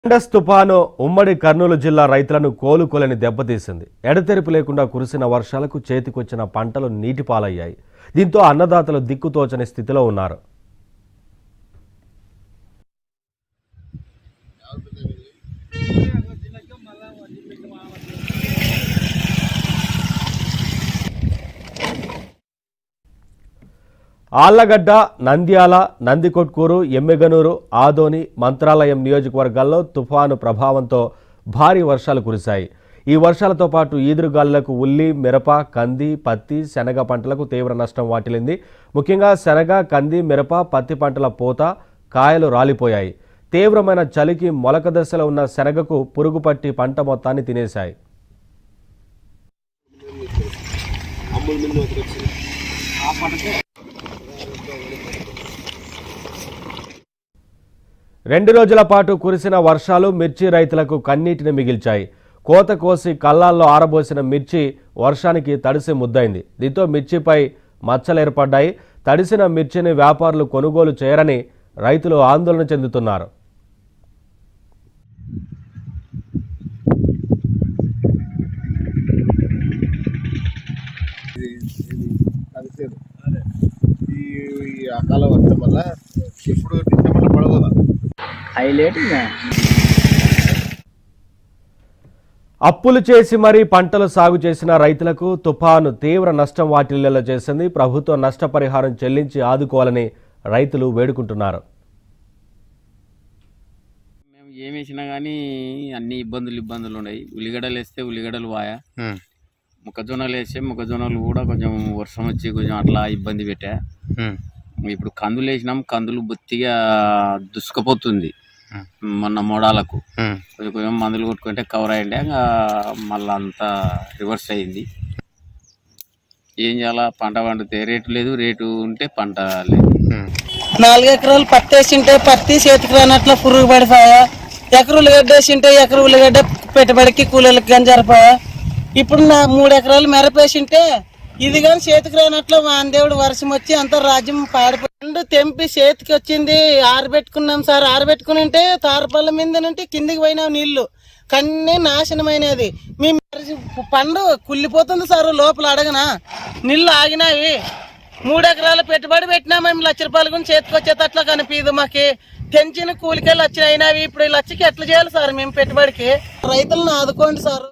అండస్ తుపాను ఉమ్మడి కర్నూలు జిల్లా రైతులను కోలుకోలేని దెబ్బతీసింది ఎడతెరిపి లేకుండా కురిసిన వర్షాలకు చేతికొచ్చిన పంటలు నీటిపాలయ్యాయి దీంతో అన్నదాతలు దిక్కుతోచని స్థితిలో ఉన్నారు ఆళ్లగడ్డ నంద్యాల నందికొట్కూరు ఎమ్మెగనూరు ఆదోని మంత్రాలయం నియోజకవర్గాల్లో తుఫాను ప్రభావంతో భారీ వర్షాలు కురిశాయి ఈ వర్షాలతో పాటు ఈదురుగాలులకు ఉల్లి మిరప కంది పత్తి శనగ పంటలకు తీవ్ర నష్టం వాటిల్లింది ముఖ్యంగా శనగ కంది మిరప పత్తి పంటల పూత కాయలు రాలిపోయాయి తీవ్రమైన చలికి మొలక దశలో ఉన్న శనగకు పురుగు పట్టి పంట మొత్తాన్ని తినేశాయి రెండు రోజుల పాటు కురిసిన వర్షాలు మిర్చి రైతులకు కన్నీటిని మిగిల్చాయి కోత కోసి కళ్ళాల్లో ఆరబోసిన మిర్చి వర్షానికి తడిసి ముద్దైంది దీంతో మిర్చిపై మచ్చలు ఏర్పడ్డాయి తడిసిన మిర్చిని వ్యాపారులు కొనుగోలు చేయరని రైతులు ఆందోళన చెందుతున్నారు కలిసేది ఈ ఈ అకాల వర్షం వల్ల ఎప్పుడు డిసెంబర్లో పడవదా హైలైట్ ఇంకా అప్పులు చేసి మరీ పంటలు సాగు చేసిన రైతులకు తుఫాను తీవ్ర నష్టం వాటిల్లేలా చేసింది ప్రభుత్వం నష్టపరిహారం చెల్లించి ఆదుకోవాలని రైతులు వేడుకుంటున్నారు మేము ఏం వేసినా కానీ అన్ని ఇబ్బందులు ఇబ్బందులు ఉన్నాయి ఉల్లిగడ్డలు వేస్తే ఉల్లిగడ్డలు వాయా మొక్కజొన్నలు వేస్తే మొక్కజొన్నలు కూడా కొంచెం వర్షం వచ్చి కొంచెం అట్లా ఇబ్బంది పెట్టా ఇప్పుడు కందులు వేసినాం కందులు బొత్తిగా దుసుకపోతుంది మొన్న మోడాలకు కొంచెం కొంచెం మందులు కొట్టుకుంటే కవర్ అయ్యిండే ఇంకా మళ్ళీ అంతా రివర్స్ అయింది ఏం చేయాలా పంట పండితే రేటు లేదు రేటు ఉంటే పంట లేదు నాలుగు ఎకరాలు పత్తి వేసింటే పత్తి చేతికి రానట్ల పురుగు పడిపోయా ఎకరు ఉల్లిగడ్డ వేసింటే ఎకరు ఉల్లిగడ్డ పెట్టుబడికి కూలీలకు కానీ జరిపోయా ఇప్పుడు నా మూడు ఎకరాలు మెరపేసింటే ఇది కానీ చేతికి రానట్లు వాందేవుడు వర్షం వచ్చి అంత రాజ్యం పాడిపోయిండు తెంపి చేతికి వచ్చింది ఆరబెట్టుకున్నాం సార్ ఆరబెట్టుకుని ఉంటే తారపల్ల మీద నుండి కిందికి పోయినావు నీళ్లు కన్నీ నాశనమైనది మీ పండు కుళ్ళిపోతుంది సార్ లోపల అడగనా నీళ్ళు ఆగినాయి మూడు ఎకరాల పెట్టుబడి పెట్టినా మేము లక్ష రూపాయలు కూడా చేతికి వచ్చేటట్లు కనిపించదు మాకి పెంచిన కూలికే లక్ష అయినవి ఇప్పుడు ఈ లక్షకి ఎట్లా చేయాలి సార్ మేము పెట్టుబడికి రైతులను ఆదుకోండి సార్